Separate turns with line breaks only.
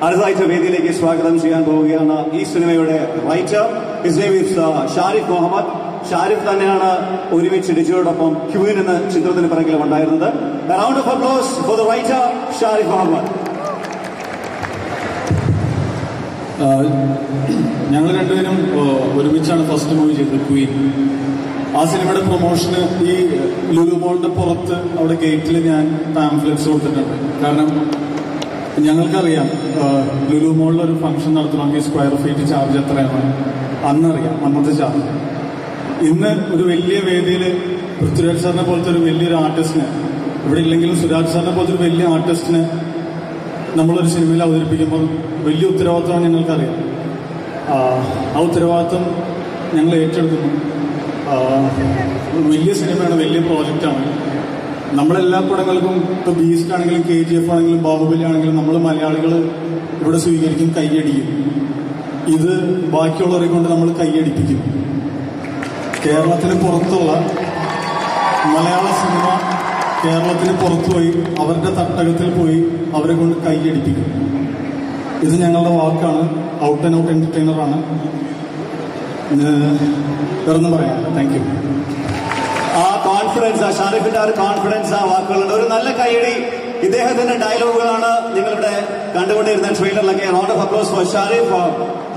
അടുത്തതായിട്ട് വേദിയിലേക്ക് സ്വാഗതം ചെയ്യാൻ പോവുകയാണ് ഈ സിനിമയുടെ writer his name is Sharif Muhammad Sharif തന്നെയാണ് ഒരുമിച്ച് ഡിജിയോടൊപ്പം ക്യൂൻ എന്ന ചിത്രത്തിന് പിറകിലും ഉണ്ടായിരുന്നത് round of applause for the writer Sharif Muhammad
ഞങ്ങൾ രണ്ടുപേരും ആ, ഒരുമിച്ചാണ് ഫസ്റ്റ് മൂവി ചെയ്തത് ക്വീൻ ആ സിനിമയുടെ പ്രൊമോഷന് ഈ ലുലു മോളിന്റെ പുറത്ത് അവിടെ ഗേറ്റിൽ ഞാൻ പാംഫ്ലെറ്റ്സ് കൊടുത്തിട്ടുണ്ട് കാരണം ഞങ്ങൾക്കറിയാം ആ, ലുലു മോളിൽ ഒരു ഫംഗ്ഷൻ നടത്തണമെങ്കിൽ സ്ക്വയർ ഫീറ്റ് ചാർജ് എത്രയാണ് അന്നറിയാം അന്നത്തെ ചാർജ് ഇന്ന് ഒരു വലിയ വേദിയിൽ പൃഥ്വിരാജ് സാറിനെ പോലത്തെ ഒരു വലിയൊരു ആർട്ടിസ്റ്റിനെ ഇവിടെ ഇല്ലെങ്കിലും സുരാജ് സാറിനെ പോലത്തെ ഒരു വലിയ ആർട്ടിസ്റ്റിനെ നമ്മളൊരു സിനിമയിൽ അവതരിപ്പിക്കുമ്പോൾ വലിയ ഉത്തരവാദിത്തമാണ് ഞങ്ങൾക്കറിയാം ആ, ആ ഉത്തരവാദിത്തം ഞങ്ങൾ ഏറ്റെടുക്കുന്നു ആ, വലിയ സിനിമയാണ് വലിയ പ്രോജക്റ്റാണ് നമ്മളെല്ലാ പടങ്ങൾക്കും ഇപ്പോൾ ബീസ്റ്റ് ആണെങ്കിലും കെ ജി എഫ് ആണെങ്കിലും ബാഹുബലി ആണെങ്കിലും നമ്മൾ മലയാളികൾ ഇവിടെ സ്വീകരിക്കും കൈയടിക്കും ഇത് ബാക്കിയുള്ളവരെ കൊണ്ട് നമ്മൾ കൈയടിപ്പിക്കും കേരളത്തിന് പുറത്തുള്ള മലയാള സിനിമ കേരളത്തിന് പുറത്തു പോയി അവരുടെ തട്ടകത്തിൽ പോയി അവരെ കൊണ്ട് കൈയടിപ്പിക്കും ഇത് ഞങ്ങളുടെ വാക്കാണ് ഔട്ട് ആൻഡ് ഔട്ട് എന്റർടൈനർ ആണ് വേറൊന്നും പറയാനില്ല താങ്ക് യു
ആ കോൺഫിഡൻസ് ആ ഷാരിഫിന്റെ ആ ഒരു കോൺഫിഡൻസ് ആ വാക്കുകളുണ്ട് ഒരു നല്ല കൈയടി ഇദ്ദേഹത്തിന്റെ ഡയലോഗുകളാണ് നിങ്ങളിവിടെ കണ്ടുകൊണ്ടിരുന്ന ട്രെയിലറിലൊക്കെ round of applause for Sharif